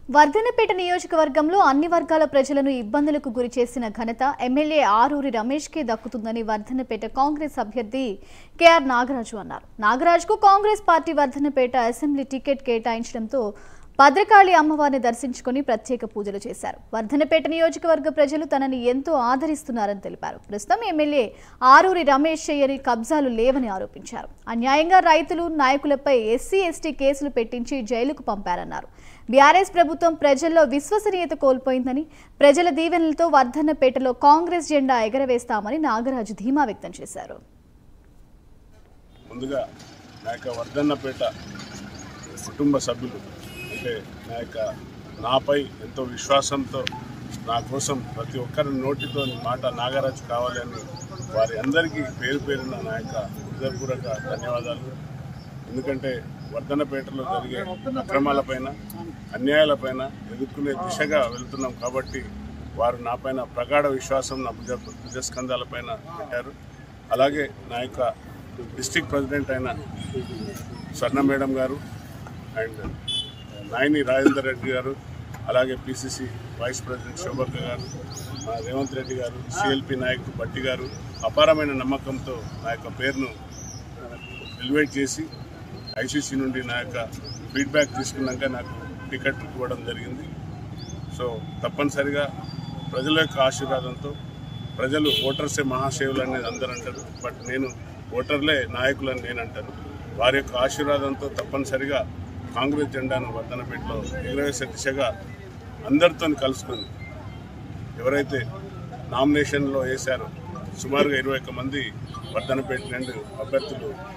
వర్ధనపేట నియోజకవర్గంలో అన్ని వర్గాల ప్రజలను ఇబ్బందులకు గురి చేసిన ఘనత ఎమ్మెల్యే ఆరూరి రమేష్కే దక్కుతుందని వర్ధనపేట కాంగ్రెస్ అభ్యర్థి కెఆర్ నాగరాజు అన్నారు నాగరాజుకు Congress party Vardhannapet assembly ticket కేటాయించడంతో భద్రకాళి అమ్మవారిని దర్శించుకుని ప్రత్యేక పూజలు చేశారు వర్ధనపేట నియోజకవర్గ ప్రజలు తనని ఎంతో ఆదరిస్తున్నారని తెలిపారు ప్రస్తుతం ఎమ్మెల్యే ఆరూరి రమేష్ చేయని కబ్జాలు లేవని ఆరోపించారు అన్యాయంగా రైతులు నాయకులపై ఎస్సీ ఎస్టీ కేసులు పెట్టించి జైలుకు పంపారన్నారు బీఆర్ఎస్ ప్రభుత్వం ప్రజల్లో విశ్వసనీయత కోల్పోయిందని ప్రజల దీవెనలతో వర్ధన్నపేటలో కాంగ్రెస్ జెండా ఎగరవేస్తామని నాగరాజు ధీమా వ్యక్తం చేశారు ముందుగా నా యొక్క వర్ధన్నపేట కుటుంబ సభ్యులు అంటే నా యొక్క నాపై ఎంతో విశ్వాసంతో నా కోసం ప్రతి ఒక్కరి నోటితో మాట నాగరాజు కావాలని వారి అందరికీ పేరు పేరున నా యొక్క హృదయపూర్వక ధన్యవాదాలు ఎందుకంటే వర్ధనపేటలో జరిగే అక్రమాలపైన అన్యాయాలపైన ఎదుర్కొనే దిశగా వెళ్తున్నాం కాబట్టి వారు నాపైన ప్రగాఢ విశ్వాసం నా భుజ భుజస్కంధాలపైన పెట్టారు అలాగే నా యొక్క డిస్టిక్ ప్రెసిడెంట్ అయిన స్వర్ణ మేడం గారు అండ్ నాయని రాజేందర్ రెడ్డి గారు అలాగే పిసిసి వైస్ ప్రెసిడెంట్ శోభక్క గారు మా రేవంత్ రెడ్డి గారు సిఎల్పి నాయకుడు బట్టి గారు అపారమైన నమ్మకంతో నా యొక్క పేరును ఎలివేట్ చేసి ఐసీసీ నుండి నా యొక్క ఫీడ్బ్యాక్ తీసుకున్నాక నాకు టికెట్ ఇవ్వడం జరిగింది సో తప్పనిసరిగా ప్రజల యొక్క ఆశీర్వాదంతో ప్రజలు ఓటర్సే మహాశివులు అనేది అందరూ అంటారు బట్ నేను ఓటర్లే నాయకులని నేను అంటాను వారి యొక్క ఆశీర్వాదంతో తప్పనిసరిగా కాంగ్రెస్ జెండాను వర్ధనపేటలో ఎగురవేసే దిశగా అందరితో కలుసుకొని ఎవరైతే నామినేషన్లో వేశారో సుమారుగా ఇరవై ఒక్క మంది వర్ధనపేట నుండి అభ్యర్థులు